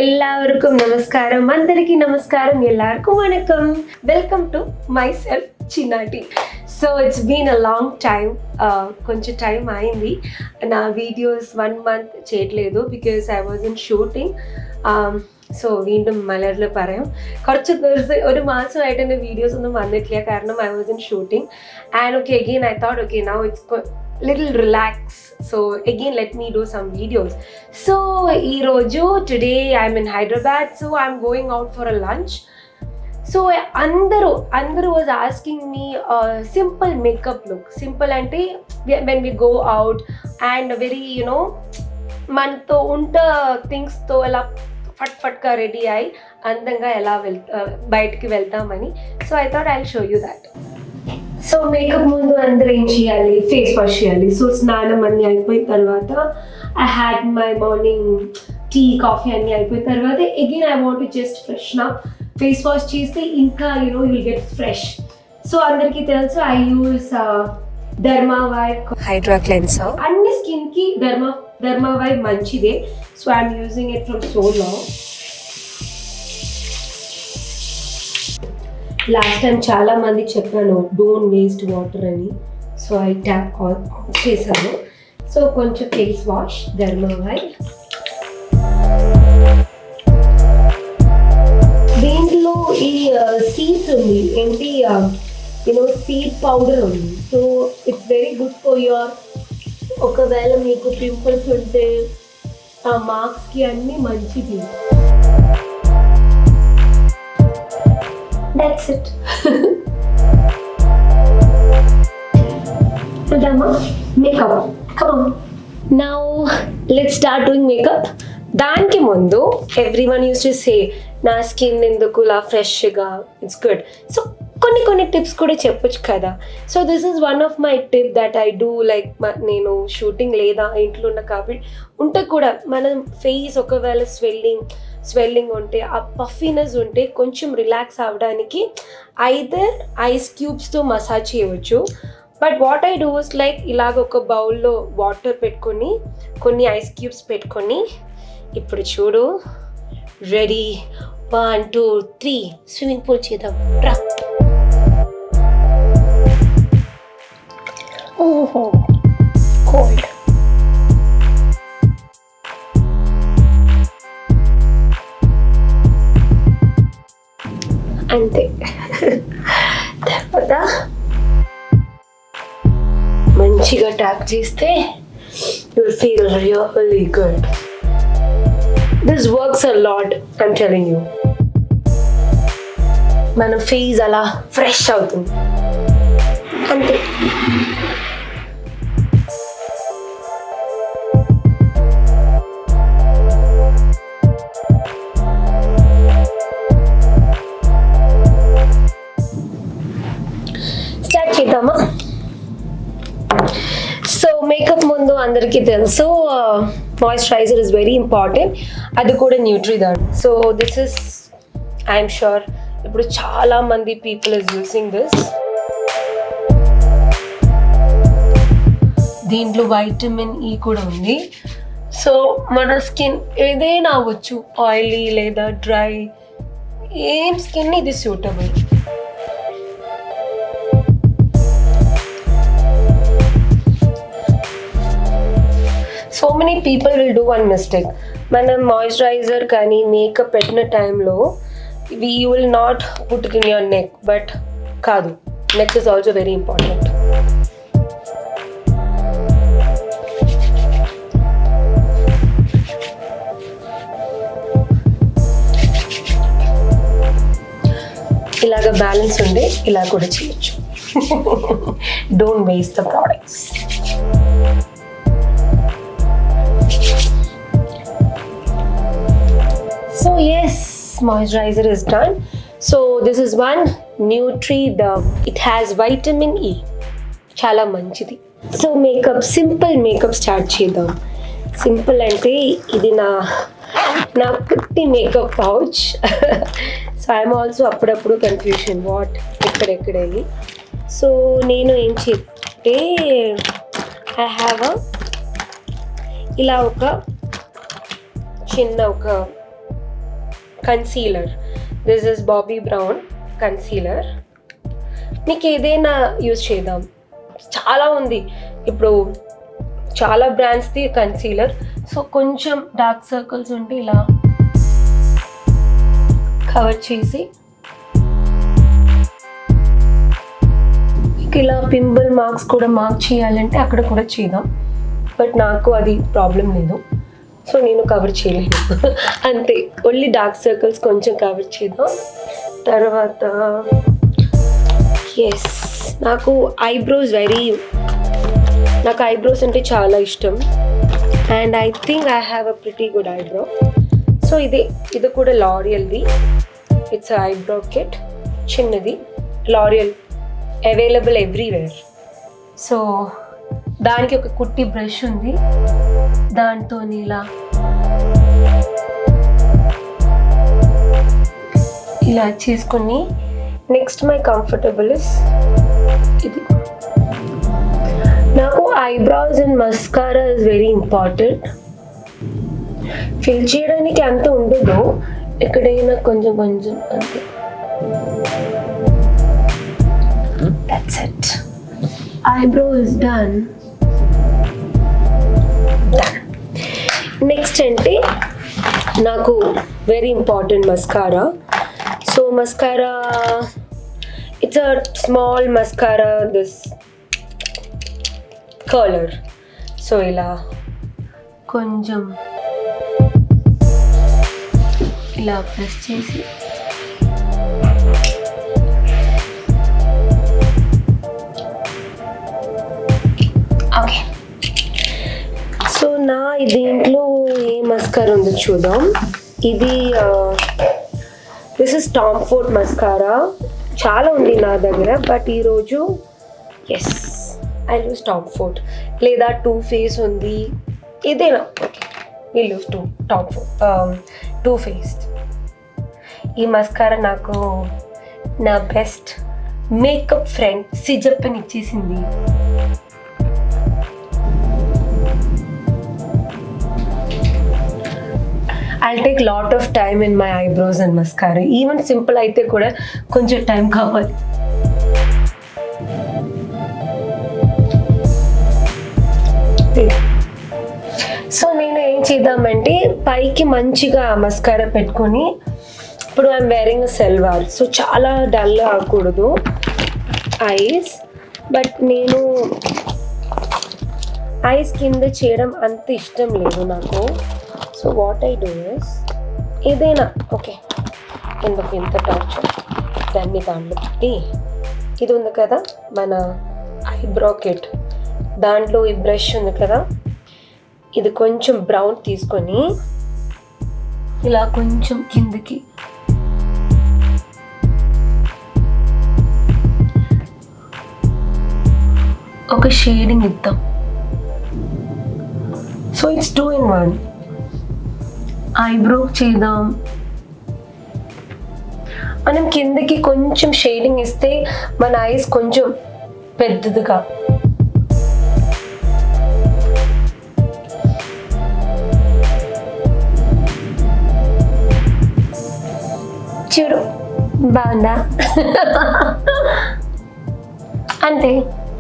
എല്ലാവർക്കും നമസ്കാരം అందరికీ నమస్కారం എല്ലാവർക്കും వణకం వెల్కమ్ టు మై సెల్ఫ్ చిన్నాటి so it's been a long time కొంచెం టైం అయింది నా వీడియోస్ వన్ మంత్ చేయట్లేదు because I was in shooting so വീണ്ടും മലയാളത്തിൽ പറയാം കുറച്ച് ദിവസം ഒരു മാസമായിട്ട് എൻ്റെ വീഡിയോസ് ഒന്നും വന്നിട്ടില്ല കാരണം I was in shooting and okay again I thought okay now it's little relax so again let me do some videos so ఈరోజు today I'm in Hyderabad so I'm going out for a lunch so అందరూ అందరూ was asking me simple makeup look simple అంటే when we go out and very you know మనతో ఉంట థింగ్స్తో ఎలా ఫట్ ఫట్గా ready అయి అందంగా ఎలా వెళ్తా బయటికి వెళ్తామని so I thought I show you that so makeup ముందు అందరూ ఏం చేయాలి ఫేస్ వాష్ చేయాలి సో స్నానం అన్నీ అయిపోయిన తర్వాత I had my morning tea coffee అన్నీ అయిపోయిన తర్వాత again I want just fresh up face wash చేస్తే ఇంకా you know you'll get fresh so అందరికీ తెలుసు I use derma vibe hydra cleanser అన్ని స్కిన్ కి ధర్మా ధర్మా వైబ్ మంచిదే so I'm using it from so long last time చాలా మంది చెప్పాను డోంట్ వేస్ట్ వాటర్ అని సో ఐ ట్యాప్ ఆఫ్ చేశాను సో కొంచెం ఫేస్ వాష్ ధర్మవై దీంట్లో ఈ సీడ్స్ ఉంది ఏంటి యూనో సీడ్ పౌడర్ ఉంది so it's very good for your ఒకవేళ మీకు పింపుల్స్ ఉంటే ఆ మార్క్స్కి అన్నీ మంచిది That's it. Dama, makeup. Come on. Now let's start doing makeup. దానికి ముందు everyone use to say నా స్కిన్ ఎందుకు ఇలా ఫ్రెష్గా ఇట్స్ గుడ్ సో కొన్ని కొన్ని టిప్స్ కూడా చెప్పొచ్చు కదా so this is one of my tip that I do like నేను షూటింగ్ లేదా ఇంట్లో ఉన్న కాబట్టి ఉంటే కూడా మనం ఫేస్ ఒకవేళ స్వెల్లింగ్ స్వెల్లింగ్ ఉంటే ఆ పఫీనెస్ ఉంటే కొంచెం రిలాక్స్ అవ్వడానికి ఐదర్ ఐస్ క్యూబ్స్తో మసాజ్ చేయవచ్చు but what I do is like ఇలాగ ఒక బౌల్లో వాటర్ పెట్టుకొని కొన్ని ఐస్ క్యూబ్స్ పెట్టుకొని ఇప్పుడు చూడు ready one two three swimming pool చేద్దాం రా ఓహో కోల్డ్ అంతే తర్వాత మంచిగా ట్యాప్ చేస్తే you'll feel really good this works a lot I'm telling you మన ఫేస్ అలా ఫ్రెష్ అవుతుంది అంతే స్టార్ట్ చేద్దామా సో మేకప్ ముందు అందరికీ తెలుసు మాయిశ్చరైజర్ ఇస్ వెరీ ఇంపార్టెంట్ అది కూడా న్యూట్రీదాన్ so this is I'm sure ఇప్పుడు చాలా మంది పీపుల్ ఇస్ యూసింగ్ దిస్ దీంట్లో వైటమిన్ ఈ కూడా ఉంది సో మన స్కిన్ ఏదైనా అవ్వచ్చు ఆయిలీ లేదా డ్రై ఏం స్కిన్ ఇది suitable so many people will do one mistake మనం మాయిశ్చరైజర్ కానీ మేకప్ పెట్టిన టైంలో we you will not put it in your neck but కాదు neck is also very important ఇలాగ బ్యాలెన్స్ ఉండే ఇలా కూడా చేయొచ్చు don't waste the products So yes, moisturizer is done. So this is one Nutri Dove. It has vitamin E. చాలా మంచిది so makeup simple makeup start చేద్దాం simple అంటే ఇది నా నా పుట్టి makeup pouch so I'm also అప్పుడప్పుడు కన్ఫ్యూషన్ వాట్ ఎక్కడెక్కడని సో నేను ఏం చెప్తే ఐ హ్యావ్ ఇలా ఒక చిన్న ఒక concealer this is Bobbi Brown concealer మీకు ఏదైనా యూజ్ చేద్దాం చాలా ఉంది ఇప్పుడు చాలా బ్రాండ్స్ది కన్సీలర్ సో కొంచెం డార్క్ సర్కిల్స్ ఉంటే ఇలా కవర్ చేసి మీకు ఇలా పింపుల్ మార్క్స్ కూడా మార్క్ చేయాలంటే అక్కడ కూడా చేద్దాం బట్ నాకు అది ప్రాబ్లం లేదు సో నేను కవర్ చేయలేను అంతే ఓన్లీ డార్క్ సర్కిల్స్ కొంచెం కవర్ చేద్దాం తర్వాత ఎస్ నాకు ఐబ్రోస్ వెరీ నాకు ఐబ్రోస్ అంటే చాలా ఇష్టం and I think I have a pretty good eyebrow so ఇది ఇది కూడా లారియల్ది ఇట్స్ ఐబ్రో కిట్ చిన్నది లారియల్ అవైలబుల్ ఎవ్రీవేర్ సో దానికి ఒక కుట్టి బ్రష్ ఉంది దాంతో ఇలా ఇలా చేసుకుని నెక్స్ట్ మై కంఫర్టబుల్ ఇస్ ఇది నాకు eyebrows and mascara is very important fill చేయడానికి అంత ఉండదు ఎక్కడైనా కొంచెం కొంచెం అంతే that's it eyebrow is done next అంటే నాకు very important mascara so mascara it's a small mascara this colour so ఇలా కొంచెం ఇలా ప్రెస్ చేసి ఓకే సో నా దీంట్లో ఏ మస్కారా ఉందో చూద్దాం ఇది this is Tom Ford mascara చాలా ఉంది నా దగ్గర బట్ ఈరోజు ఎస్ ఐ లూస్ టాప్ ఫోర్ట్ లేదా టూ ఫేస్ ఉంది ఏదైనా okay we lose too top four Too Face ఈ మస్కారా నాకు నా బెస్ట్ మేకప్ ఫ్రెండ్ సిజప్పని ఇచ్చేసింది I take lot of time in my eyebrows and mascara even simple అయితే కూడా కొంచెం టైం కావాలి సో నేను ఏం చేద్దామంటే పైకి మంచిగా మస్కారా పెట్టుకొని ఇప్పుడు ఐఎమ్ వేరింగ్ సెల్వార్ సో చాలా డల్ అవ్వకూడదు ఐస్ బట్ నేను ఐస్ కింద చేయడం అంత ఇష్టం లేదు నాకు so what I do is ఏదైనా ఓకే ఎందుకు ఇంత టార్చర్ దాన్ని దాంట్లో పెట్టి ఇది ఉంది కదా మన ఐబ్రో కిట్ దాంట్లో ఈ బ్రష్ ఉంది కదా ఇది కొంచెం బ్రౌన్ తీసుకొని ఇలా కొంచెం కిందకి ఒక షేడింగ్ ఇద్దాం so it's two in one eyebrow చేద్దాం మనం కిందకి కొంచెం షేడింగ్ ఇస్తే మన ఐస్ కొంచెం పెద్దదిగా చూడు బాగుందా అంతే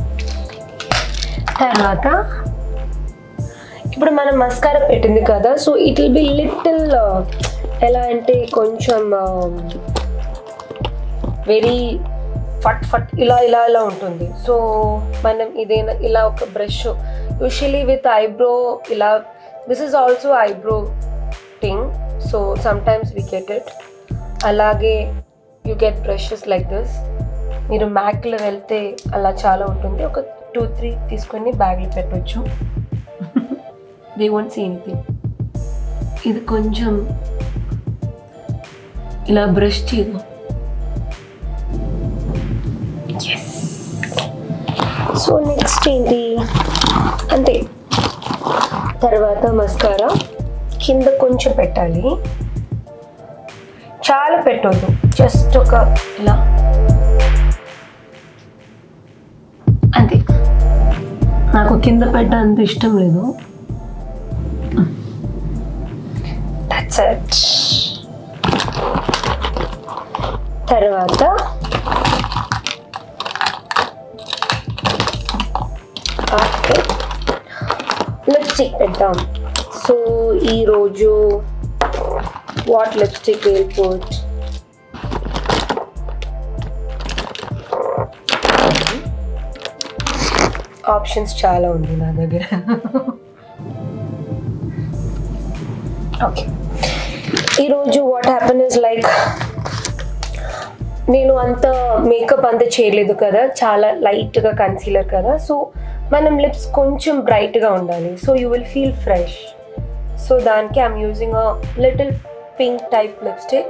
తర్వాత ఇప్పుడు మనం మస్కారా పెట్టింది కదా so it will be little ఎలా అంటే కొంచెం వెరీ ఫట్ ఫట్ ఇలా ఇలా ఇలా ఉంటుంది సో మనం ఇదేనా ఇలా ఒక బ్రష్ యూజువలీ విత్ ఐబ్రో ఇలా this is also eyebrow thing so sometimes we get it అలాగే you get brushes like this మీరు మ్యాక్లో వెళ్తే అలా చాలా ఉంటుంది ఒక టూ త్రీ తీసుకొని బ్యాగ్లో పెట్టవచ్చు దే వోంట్ సీ ఎనీథింగ్ ఇది కొంచెం ఇలా బ్రష్ చేయదు ఎస్ సో నెక్స్ట్ ఏంటి అంతే తర్వాత మస్కారా కింద కొంచెం పెట్టాలి చాలా పెట్టొద్దు జస్ట్ ఒక ఇలా అంతే నాకు కింద పెట్ట అంత ఇష్టం లేదు దట్స్ ఇట్ తర్వాత లిప్స్టిక్ పెట్టాం సో ఈరోజు what lipstick will put options చాలా ఉంది నా దగ్గర ఓకే ఈరోజు వాట్ హ్యాపన్ ఇస్ లైక్ నేను అంత మేకప్ అంత చేయలేదు కదా చాలా లైట్గా కన్సీలర్ కదా సో మనం లిప్స్ కొంచెం బ్రైట్గా ఉండాలి so you will feel fresh so దానికి I'm using a little pink type lipstick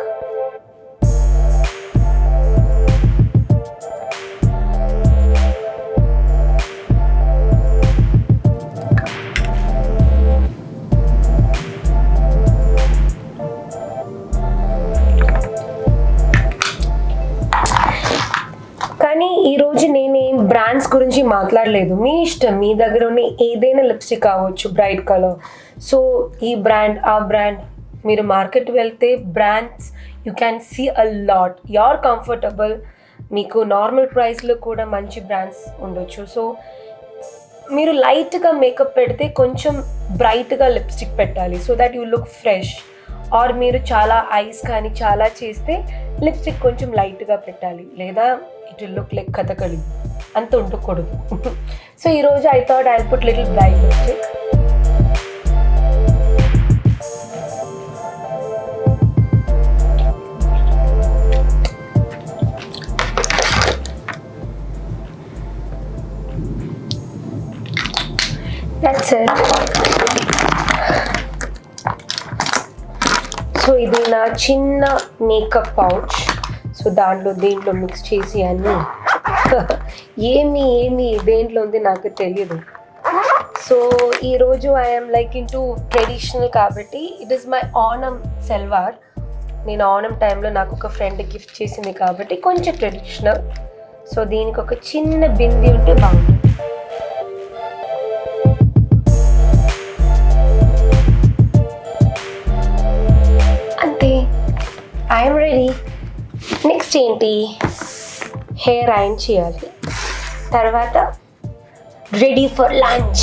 కానీ ఈరోజు నేను ఏం బ్రాండ్స్ గురించి మాట్లాడలేదు మీ ఇష్టం మీ దగ్గర ఉన్న ఏదైనా లిప్స్టిక్ కావచ్చు బ్రైట్ కలర్ సో ఈ బ్రాండ్ ఆ బ్రాండ్ మీరు మార్కెట్ వెళ్తే brands you can see a lot you're comfortable మీకు నార్మల్ ప్రైస్లో కూడా మంచి బ్రాండ్స్ ఉండొచ్చు సో మీరు లైట్గా మేకప్ పెడితే కొంచెం బ్రైట్గా లిప్స్టిక్ పెట్టాలి so that you look fresh or మీరు చాలా ఐస్ కానీ చాలా చేస్తే లిప్స్టిక్ కొంచెం లైట్గా పెట్టాలి లేదా it will look like Kathakali అంత ఉండకూడదు సో ఈరోజు I thought I put little bright lipstick That's it. So ఇది నా చిన్న మేకప్ పౌచ్ సో దాంట్లో దేంట్లో మిక్స్ చేసి అన్ని ఏమి ఏమి దేంట్లో ఉంది నాకు తెలియదు సో ఈరోజు I'm like in to traditional కాబట్టి ఇట్ ఈస్ మై ఆనం సెల్వార్ నేను ఆనం టైంలో నాకు ఒక ఫ్రెండ్ గిఫ్ట్ చేసింది కాబట్టి కొంచెం ట్రెడిషనల్ సో దీనికి ఒక చిన్న బింది ఉంటే బాగుంటుంది అంతే ఐఎమ్ రెడీ నెక్స్ట్ ఏంటి హెయిర్ ఐరన్ చేయాలి తర్వాత ready for lunch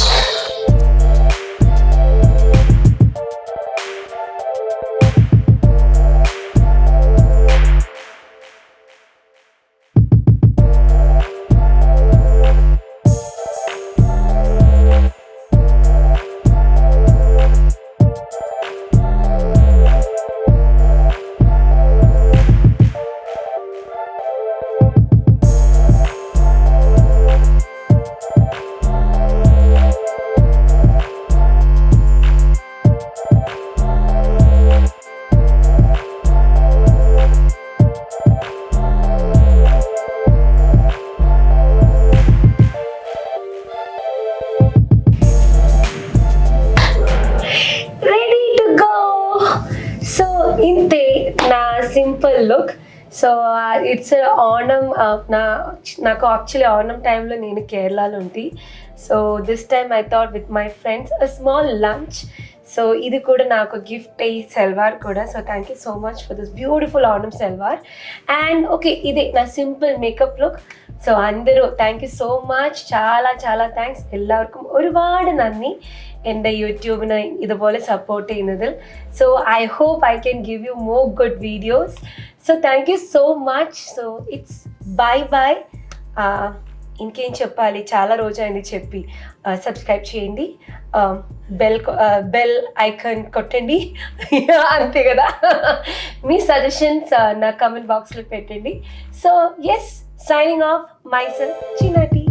ready to go so ఇంతే నా simple look so it's Onam నా నాకు యాక్చువల్లీ ఓణం టైంలో నేను కేరళలో ఉంది so this time I thought with my friends a small lunch so ఇది కూడా నాకు గిఫ్ట్ అయ్యి సెల్వార్ కూడా so thank you so much for this beautiful ఆనం సెల్వార్ అండ్ ఓకే ఇదే నా సింపుൾ മേക്കപ്പ് ലുക്ക് സോ అందరూ താങ്ക് യു സോ മച്ച് చాలా చాలా താങ്ക്സ് എല്ലാവർക്കും ഒരുപാട് നന്ദി എൻ്റെ യൂട്യൂബിന് ഇതുപോലെ സപ്പോർട്ട് ചെയ്യുന്നതിൽ so I hope I can give you more good videos so thank you so much so it's bye bye ఇంకేం చెప్పాలి చాలా రోజైంది చెప్పి సబ్స్క్రైబ్ చేయండి బెల్ బెల్ ఐకాన్ కొట్టండి అంతే కదా మీ సజెషన్స్ నా కమెంట్ బాక్స్లో పెట్టండి so as signing off myself చిన్నటి